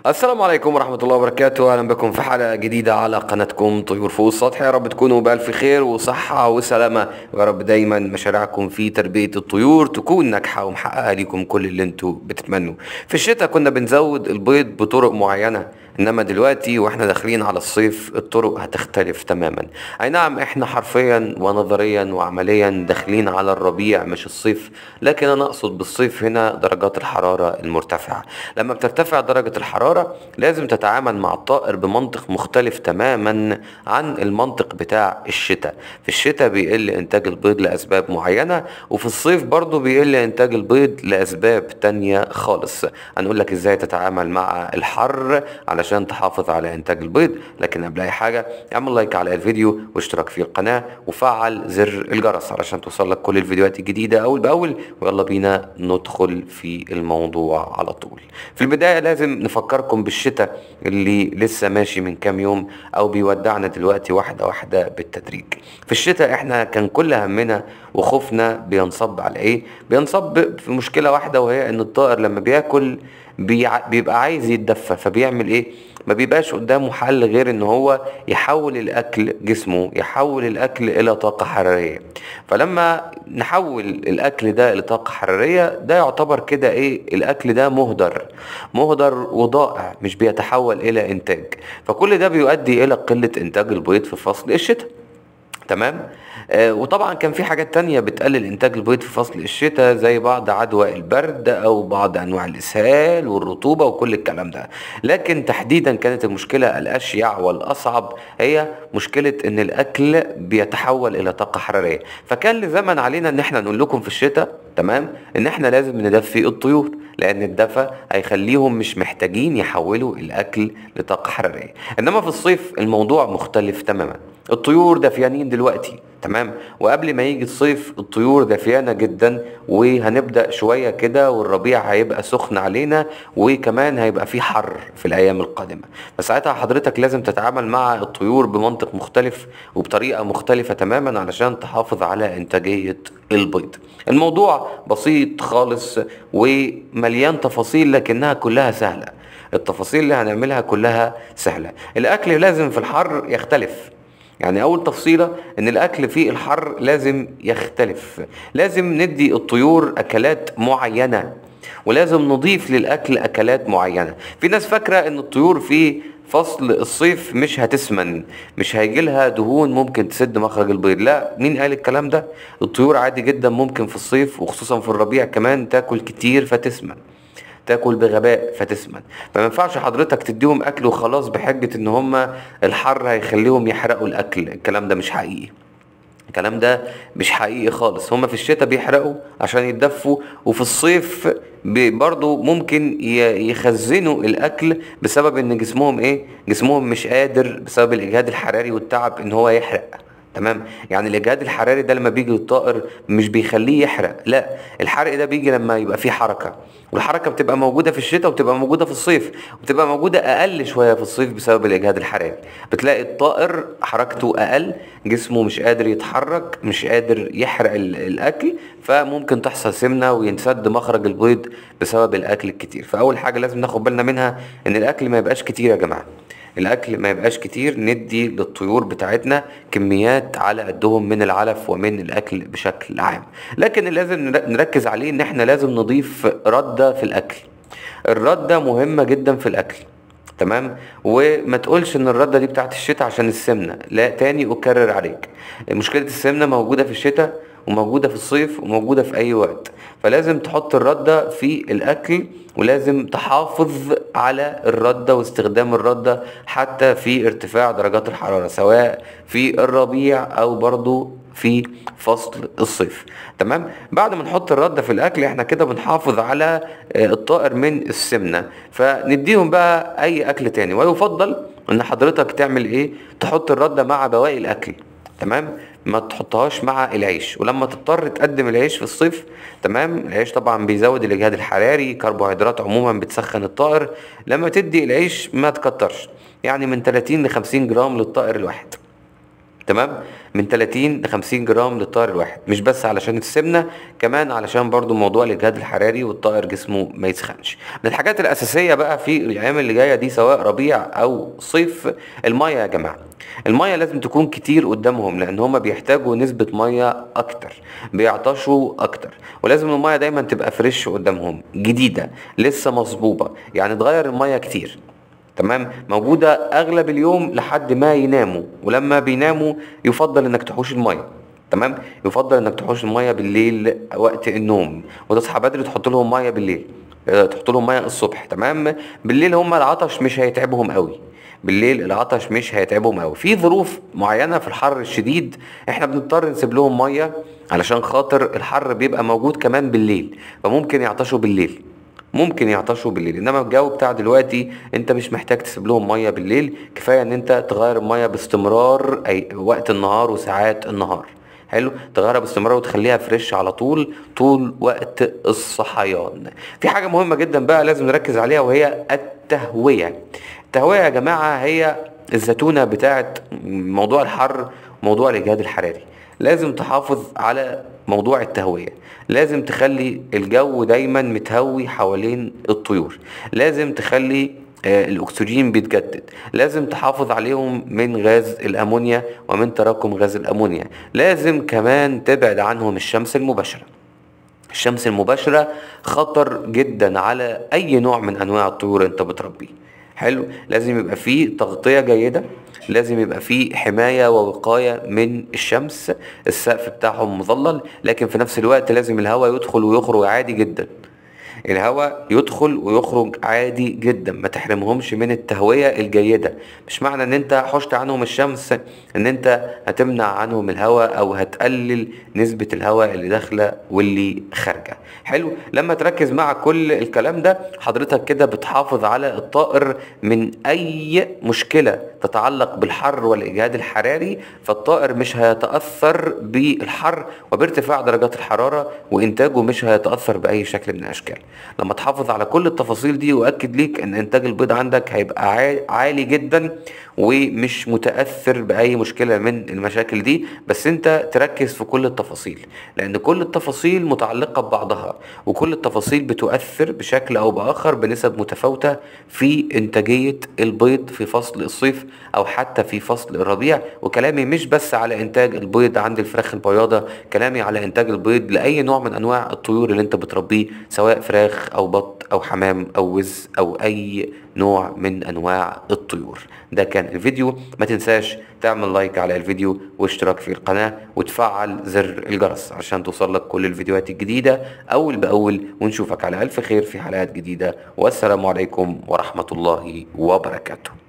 السلام عليكم ورحمة الله وبركاته أهلا بكم في حلقة جديدة على قناتكم طيور فوق السطح يا رب تكونوا بألف خير وصحة وسلامة ويا رب دايما مشاريعكم في تربية الطيور تكون ناجحة ومحققة ليكم كل اللي انتوا بتتمنوا في الشتاء كنا بنزود البيض بطرق معينة انما دلوقتي واحنا داخلين على الصيف الطرق هتختلف تماما اي نعم احنا حرفيا ونظريا وعمليا داخلين على الربيع مش الصيف لكن انا اقصد بالصيف هنا درجات الحرارة المرتفعة لما بترتفع درجة الحرارة لازم تتعامل مع الطائر بمنطق مختلف تماما عن المنطق بتاع الشتاء في الشتاء بيقل انتاج البيض لاسباب معينة وفي الصيف برضو بيقل انتاج البيض لاسباب تانية خالص هنقول لك ازاي تتعامل مع الحر على علشان تحافظ على انتاج البيض لكن قبل اي حاجه اعمل لايك على الفيديو واشترك في القناه وفعل زر الجرس علشان توصلك كل الفيديوهات الجديده اول باول ويلا بينا ندخل في الموضوع على طول في البدايه لازم نفكركم بالشتاء اللي لسه ماشي من كام يوم او بيودعنا دلوقتي واحده واحده بالتدريج في الشتاء احنا كان كل همنا وخوفنا بينصب على ايه بينصب في مشكله واحده وهي ان الطائر لما بياكل بيبقى عايز يتدفى فبيعمل ايه ما بيبقاش قدامه حل غير ان هو يحول الاكل جسمه يحول الاكل الى طاقة حرارية فلما نحول الاكل ده الى طاقة حرارية ده يعتبر كده ايه الاكل ده مهدر مهدر وضائع مش بيتحول الى انتاج فكل ده بيؤدي الى قلة انتاج البيض في فصل الشتاء تمام آه وطبعا كان في حاجات تانية بتقلل انتاج البيض في فصل الشتاء زي بعض عدوى البرد او بعض انواع الاسهال والرطوبة وكل الكلام ده لكن تحديدا كانت المشكلة الاشيع والاصعب هي مشكلة ان الاكل بيتحول الى طاقة حرارية فكان لزمن علينا ان احنا نقول لكم في الشتاء تمام ان احنا لازم ندفي الطيور لان الدفى هيخليهم مش محتاجين يحولوا الاكل لطاقة حرارية انما في الصيف الموضوع مختلف تماما الطيور دافيانين دلوقتي تمام وقبل ما يجي الصيف الطيور دافيانه جدا وهنبدا شويه كده والربيع هيبقى سخن علينا وكمان هيبقى في حر في الايام القادمه فساعتها حضرتك لازم تتعامل مع الطيور بمنطق مختلف وبطريقه مختلفه تماما علشان تحافظ على انتاجيه البيض الموضوع بسيط خالص ومليان تفاصيل لكنها كلها سهله التفاصيل اللي هنعملها كلها سهله الاكل لازم في الحر يختلف يعني اول تفصيلة ان الاكل في الحر لازم يختلف لازم ندي الطيور اكلات معينة ولازم نضيف للاكل اكلات معينة في ناس فاكرة ان الطيور في فصل الصيف مش هتسمن مش هيجي لها دهون ممكن تسد مخرج البيض لا مين قال الكلام ده الطيور عادي جدا ممكن في الصيف وخصوصا في الربيع كمان تاكل كتير فتسمن تاكل بغباء فتسمن فما ينفعش حضرتك تديهم اكل وخلاص بحجه ان هم الحر هيخليهم يحرقوا الاكل الكلام ده مش حقيقي الكلام ده مش حقيقي خالص هما في الشتاء بيحرقوا عشان يتدفوا وفي الصيف برضو ممكن يخزنوا الاكل بسبب ان جسمهم ايه جسمهم مش قادر بسبب الاجهاد الحراري والتعب ان هو يحرق تمام يعني الاجهاد الحراري ده لما بيجي للطائر مش بيخليه يحرق لا الحرق ده بيجي لما يبقى فيه حركه والحركه بتبقى موجوده في الشتاء وبتبقى موجوده في الصيف وبتبقى موجوده اقل شويه في الصيف بسبب الاجهاد الحراري بتلاقي الطائر حركته اقل جسمه مش قادر يتحرك مش قادر يحرق الاكل فممكن تحصل سمنه وينسد مخرج البيض بسبب الاكل الكتير فاول حاجه لازم ناخد بالنا منها ان الاكل ما يبقاش كتير يا جماعه الاكل ما يبقاش كتير ندي للطيور بتاعتنا كميات على قدهم من العلف ومن الاكل بشكل عام لكن اللي لازم نركز عليه ان احنا لازم نضيف ردة في الاكل الردة مهمة جدا في الاكل تمام وما تقولش ان الردة دي بتاعت الشتاء عشان السمنة لا تاني اكرر عليك مشكلة السمنة موجودة في الشتاء وموجودة في الصيف وموجودة في اي وقت فلازم تحط الردة في الاكل ولازم تحافظ على الردة واستخدام الردة حتى في ارتفاع درجات الحرارة سواء في الربيع او برضو في فصل الصيف تمام بعد ما نحط الردة في الاكل احنا كده بنحافظ على الطائر من السمنة فنديهم بقى اي اكل تاني ويفضل ان حضرتك تعمل ايه تحط الردة مع بواقي الاكل تمام ما تحطهاش مع العيش ولما تضطر تقدم العيش في الصيف تمام العيش طبعا بيزود الاجهاد الحراري كربوهيدرات عموما بتسخن الطائر لما تدي العيش ما تكترش يعني من 30 ل 50 جرام للطائر الواحد تمام من 30 ل 50 جرام للطائر الواحد مش بس علشان السمنه كمان علشان برضو موضوع الاجهاد الحراري والطائر جسمه ما يسخنش من الحاجات الاساسيه بقى في الايام اللي جايه دي سواء ربيع او صيف الميه يا جماعه الميه لازم تكون كتير قدامهم لان هما بيحتاجوا نسبه ميه اكتر بيعطشوا اكتر ولازم الميه دايما تبقى فريش قدامهم جديده لسه مصبوبه يعني تغير الميه كتير تمام موجودة أغلب اليوم لحد ما يناموا ولما بيناموا يفضل إنك تحوش المية تمام يفضل إنك تحوش المية بالليل وقت النوم وتصحى بدري تحط لهم مية بالليل آه، تحط لهم مية الصبح تمام بالليل هم العطش مش هيتعبهم قوي بالليل العطش مش هيتعبهم قوي في ظروف معينه في الحر الشديد احنا بنضطر نسيب لهم ميه علشان خاطر الحر بيبقى موجود كمان بالليل فممكن يعطشوا بالليل ممكن يعطشوا بالليل انما الجو بتاع دلوقتي انت مش محتاج تسيب لهم ميه بالليل كفايه ان انت تغير الميه باستمرار اي وقت النهار وساعات النهار حلو تغيرها باستمرار وتخليها فريش على طول طول وقت الصحيان في حاجه مهمه جدا بقى لازم نركز عليها وهي التهويه التهويه يا جماعه هي الزتونه بتاعت موضوع الحر وموضوع الاجهاد الحراري لازم تحافظ على موضوع التهوية لازم تخلي الجو دايما متهوي حوالين الطيور لازم تخلي آه، الاكسجين بيتجدد لازم تحافظ عليهم من غاز الامونيا ومن تراكم غاز الامونيا لازم كمان تبعد عنهم الشمس المباشره الشمس المباشره خطر جدا على اي نوع من انواع الطيور انت بتربيه حلو لازم يبقى فيه تغطيه جيده لازم يبقى فيه حماية ووقاية من الشمس السقف بتاعهم مظلل لكن في نفس الوقت لازم الهواء يدخل ويخرج عادي جدا الهواء يدخل ويخرج عادي جدا ما تحرمهمش من التهوية الجيدة مش معنى ان انت حشت عنهم الشمس ان انت هتمنع عنهم الهواء او هتقلل نسبة الهواء اللي داخلة واللي خارجة حلو لما تركز مع كل الكلام ده حضرتك كده بتحافظ على الطائر من اي مشكلة تتعلق بالحر والاجهاد الحراري فالطائر مش هيتأثر بالحر وبارتفاع درجات الحرارة وانتاجه مش هيتأثر باي شكل من الاشكال لما تحافظ على كل التفاصيل دي واكد ليك ان انتاج البيض عندك هيبقى عالي جدا ومش متاثر باي مشكله من المشاكل دي بس انت تركز في كل التفاصيل لان كل التفاصيل متعلقه ببعضها وكل التفاصيل بتؤثر بشكل او باخر بنسب متفاوته في انتاجيه البيض في فصل الصيف او حتى في فصل الربيع وكلامي مش بس على انتاج البيض عند الفراخ البياضه كلامي على انتاج البيض لاي نوع من انواع الطيور اللي انت بتربيه سواء فراخ او بط او حمام او وز او اي نوع من انواع الطيور ده كان الفيديو ما تنساش تعمل لايك على الفيديو واشتراك في القناة وتفعل زر الجرس عشان توصل لك كل الفيديوهات الجديدة اول باول ونشوفك على الف خير في حلقات جديدة والسلام عليكم ورحمة الله وبركاته